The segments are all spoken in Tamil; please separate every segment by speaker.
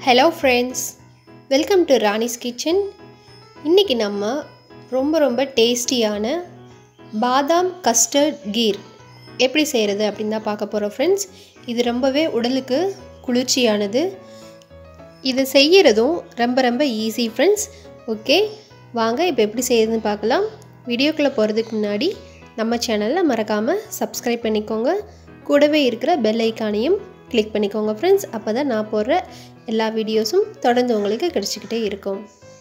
Speaker 1: hello friends welcome to Rani's kitchen இன்றைக்கி நம்ம ரொம்ப ரொம்ப டேஸ்டியான பாதாம் கஸ்டர்ட் கீர் எப்படி செய்கிறது அப்படின்னு தான் பார்க்க போகிறோம் ஃப்ரெண்ட்ஸ் இது ரொம்பவே உடலுக்கு குளிர்ச்சியானது இது செய்கிறதும் ரொம்ப ரொம்ப ஈஸி ஃப்ரெண்ட்ஸ் ஓகே வாங்க இப்போ எப்படி செய்யுதுன்னு பார்க்கலாம் வீடியோக்குள்ளே போகிறதுக்கு முன்னாடி நம்ம சேனலில் மறக்காமல் சப்ஸ்கிரைப் பண்ணிக்கோங்க கூடவே இருக்கிற பெல் ஐக்கானையும் கிளிக் பண்ணிக்கோங்க ஃப்ரெண்ட்ஸ் அப்போ தான் நான் போடுற எல்லா வீடியோஸும் தொடர்ந்து உங்களுக்கு கிடச்சிக்கிட்டே இருக்கும்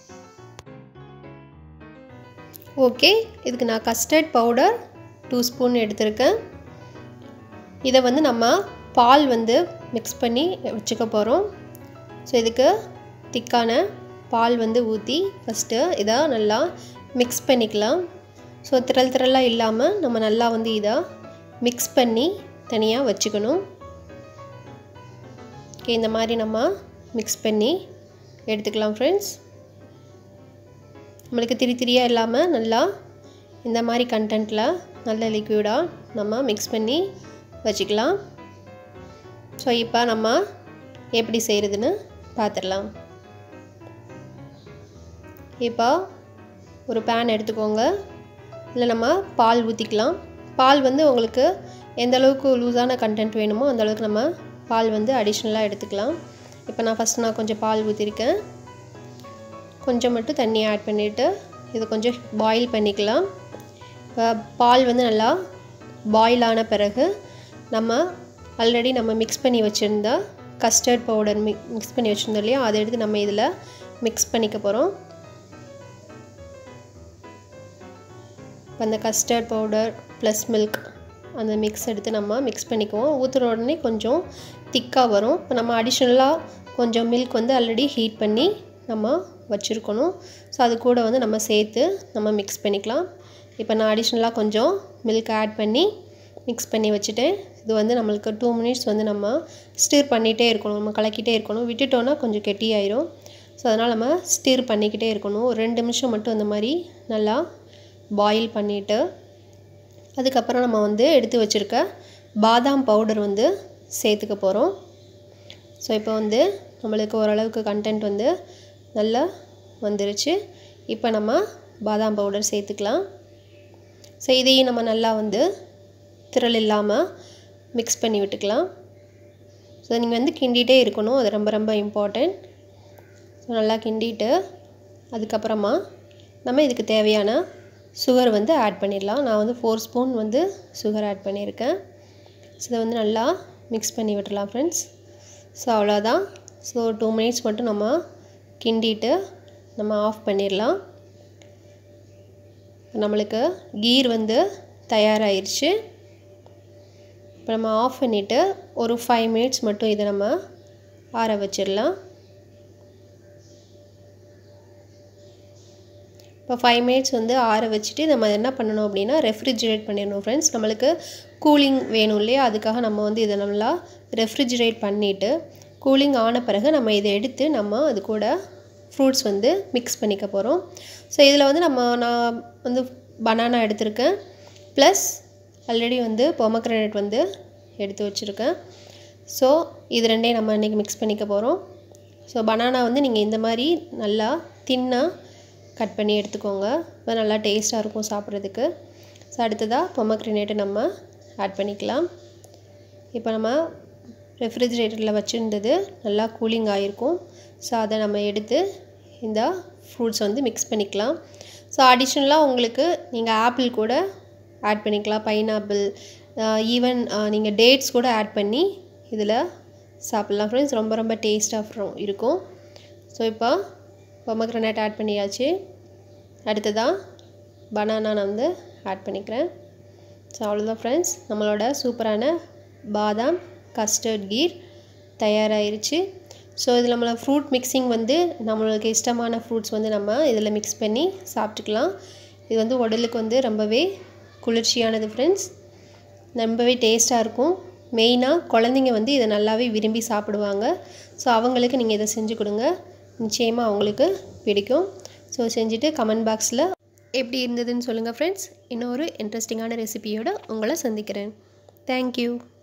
Speaker 1: ஓகே இதுக்கு நான் கஸ்டர்ட் பவுடர் டூ ஸ்பூன் எடுத்திருக்கேன் இதை வந்து நம்ம பால் வந்து மிக்ஸ் பண்ணி வச்சுக்க போகிறோம் ஸோ இதுக்கு திக்கான பால் வந்து ஊற்றி ஃபஸ்ட்டு இதை நல்லா மிக்ஸ் பண்ணிக்கலாம் ஸோ திரள் திரளாக இல்லாமல் நம்ம நல்லா வந்து இதை மிக்ஸ் பண்ணி தனியாக வச்சுக்கணும் ஓகே இந்த மாதிரி நம்ம மிக்ஸ் பண்ணி எடுத்துக்கலாம் ஃப்ரெண்ட்ஸ் நம்மளுக்கு திரி திரியாக இல்லாமல் நல்லா இந்த மாதிரி கண்டென்ட்டில் நல்ல லிக்விடாக நம்ம மிக்ஸ் பண்ணி வச்சுக்கலாம் ஸோ இப்போ நம்ம எப்படி செய்கிறதுன்னு பார்த்துடலாம் இப்போ ஒரு பேன் எடுத்துக்கோங்க இல்லை நம்ம பால் ஊற்றிக்கலாம் பால் வந்து உங்களுக்கு எந்த அளவுக்கு லூஸான கண்டென்ட் வேணுமோ அந்த அளவுக்கு நம்ம பால் வந்து அடிஷ்னலாக எடுத்துக்கலாம் இப்போ நான் ஃபஸ்ட் நான் கொஞ்சம் பால் ஊற்றிருக்கேன் கொஞ்சம் மட்டும் தண்ணி ஆட் பண்ணிவிட்டு இது கொஞ்சம் பாயில் பண்ணிக்கலாம் இப்போ பால் வந்து நல்லா பாயில் ஆன பிறகு நம்ம ஆல்ரெடி நம்ம மிக்ஸ் பண்ணி வச்சுருந்த கஸ்டர்ட் பவுடர் மிக் மிக்ஸ் பண்ணி வச்சுருந்தோம் இல்லையா அதை எடுத்து நம்ம இதில் மிக்ஸ் பண்ணிக்க போகிறோம் இப்போ அந்த கஸ்டர்ட் பவுடர் ப்ளஸ் மில்க் அந்த மிக்ஸ் எடுத்து நம்ம மிக்ஸ் பண்ணிக்குவோம் ஊற்றுற உடனே கொஞ்சம் திக்காக வரும் இப்போ நம்ம அடிஷ்னலாக கொஞ்சம் மில்க் வந்து ஆல்ரெடி ஹீட் பண்ணி நம்ம வச்சுருக்கணும் ஸோ அது கூட வந்து நம்ம சேர்த்து நம்ம மிக்ஸ் பண்ணிக்கலாம் இப்போ நான் அடிஷ்னலாக கொஞ்சம் மில்க் ஆட் பண்ணி மிக்ஸ் பண்ணி வச்சுட்டேன் இது வந்து நம்மளுக்கு டூ மினிட்ஸ் வந்து நம்ம ஸ்டிர் பண்ணிகிட்டே இருக்கணும் நம்ம கலக்கிட்டே இருக்கணும் விட்டுட்டோன்னா கொஞ்சம் கெட்டியாயிரும் ஸோ அதனால் நம்ம ஸ்டிர் பண்ணிக்கிட்டே இருக்கணும் ஒரு ரெண்டு நிமிஷம் மட்டும் அந்த மாதிரி நல்லா பாயில் பண்ணிவிட்டு அதுக்கப்புறம் நம்ம வந்து எடுத்து வச்சுருக்க பாதாம் பவுடர் வந்து சேர்த்துக்க போகிறோம் ஸோ இப்போ வந்து நம்மளுக்கு ஓரளவுக்கு கண்டென்ட் வந்து நல்லா வந்துருச்சு இப்போ நம்ம பாதாம் பவுடர் சேர்த்துக்கலாம் ஸோ இதையும் நம்ம நல்லா வந்து திரள் இல்லாமல் மிக்ஸ் பண்ணி விட்டுக்கலாம் ஸோ நீங்கள் வந்து கிண்டிகிட்டே இருக்கணும் அது ரொம்ப ரொம்ப இம்பார்ட்டண்ட் ஸோ நல்லா கிண்டிட்டு அதுக்கப்புறமா நம்ம இதுக்கு தேவையான சுகர் வந்து ஆட் பண்ணிடலாம் நான் வந்து ஃபோர் ஸ்பூன் வந்து சுகர் ஆட் பண்ணியிருக்கேன் ஸோ இதை வந்து நல்லா மிக்ஸ் பண்ணி விட்டுடலாம் ஃப்ரெண்ட்ஸ் ஸோ அவ்வளோதான் ஸோ டூ மினிட்ஸ் மட்டும் நம்ம கிண்டிட்டு நம்ம ஆஃப் பண்ணிடலாம் நம்மளுக்கு கீர் வந்து தயாராகிருச்சு இப்போ நம்ம ஆஃப் பண்ணிவிட்டு ஒரு ஃபைவ் மினிட்ஸ் மட்டும் இதை நம்ம ஆற வச்சிடலாம் இப்போ ஃபைவ் மினிட்ஸ் வந்து ஆற வச்சுட்டு நம்ம என்ன பண்ணணும் அப்படின்னா ரெஃப்ரிஜிரேட் பண்ணிடணும் ஃப்ரெண்ட்ஸ் நம்மளுக்கு கூலிங் வேணும் இல்லையா அதுக்காக நம்ம வந்து இதை நல்லா ரெஃப்ரிஜிரேட் பண்ணிவிட்டு கூலிங் ஆன பிறகு நம்ம இதை எடுத்து நம்ம அது கூட ஃப்ரூட்ஸ் வந்து மிக்ஸ் பண்ணிக்க போகிறோம் ஸோ இதில் வந்து நம்ம நான் வந்து பனானா எடுத்திருக்கேன் ப்ளஸ் ஆல்ரெடி வந்து பொமக்ரனேட் வந்து எடுத்து வச்சுருக்கேன் ஸோ இது ரெண்டையும் நம்ம இன்றைக்கி மிக்ஸ் பண்ணிக்க போகிறோம் ஸோ பனானா வந்து நீங்கள் இந்த மாதிரி நல்லா தின்னாக கட் பண்ணி எடுத்துக்கோங்க இப்போ நல்லா டேஸ்ட்டாக இருக்கும் சாப்பிட்றதுக்கு ஸோ அடுத்ததாக பொமக்ரினேட்டை நம்ம ஆட் பண்ணிக்கலாம் இப்போ நம்ம ரெஃப்ரிஜிரேட்டரில் வச்சுருந்தது நல்லா கூலிங் ஆகிருக்கும் ஸோ அதை நம்ம எடுத்து இந்த ஃப்ரூட்ஸ் வந்து மிக்ஸ் பண்ணிக்கலாம் ஸோ அடிஷ்னலாக உங்களுக்கு நீங்கள் ஆப்பிள் கூட ஆட் பண்ணிக்கலாம் பைனாப்பிள் ஈவன் நீங்கள் டேட்ஸ் கூட ஆட் பண்ணி இதில் சாப்பிட்லாம் ஃப்ரெண்ட்ஸ் ரொம்ப ரொம்ப டேஸ்ட்டாக இருக்கும் ஸோ இப்போ பொமக்ரனேட் ஆட் பண்ணியாச்சு அடுத்ததாக பனானா நான் வந்து ஆட் பண்ணிக்கிறேன் ஸோ அவ்வளோதான் ஃப்ரெண்ட்ஸ் நம்மளோட சூப்பரான பாதாம் கஸ்டர்ட் கீர் தயாராகிருச்சு ஸோ இதில் நம்மளை ஃப்ரூட் மிக்சிங் வந்து நம்மளுக்கு இஷ்டமான ஃப்ரூட்ஸ் வந்து நம்ம இதில் மிக்ஸ் பண்ணி சாப்பிட்டுக்கலாம் இது வந்து உடலுக்கு வந்து ரொம்பவே குளிர்ச்சியானது ஃப்ரெண்ட்ஸ் ரொம்பவே டேஸ்ட்டாக இருக்கும் மெயினாக குழந்தைங்க வந்து இதை நல்லாவே விரும்பி சாப்பிடுவாங்க ஸோ அவங்களுக்கு நீங்கள் இதை செஞ்சு கொடுங்க நிச்சயமாக அவங்களுக்கு பிடிக்கும் ஸோ செஞ்சுட்டு கமெண்ட் பாக்ஸில் எப்படி இருந்ததுன்னு சொல்லுங்கள் ஃப்ரெண்ட்ஸ் இன்னொரு இன்ட்ரெஸ்டிங்கான ரெசிபியோடு உங்களை சந்திக்கிறேன் தேங்க்யூ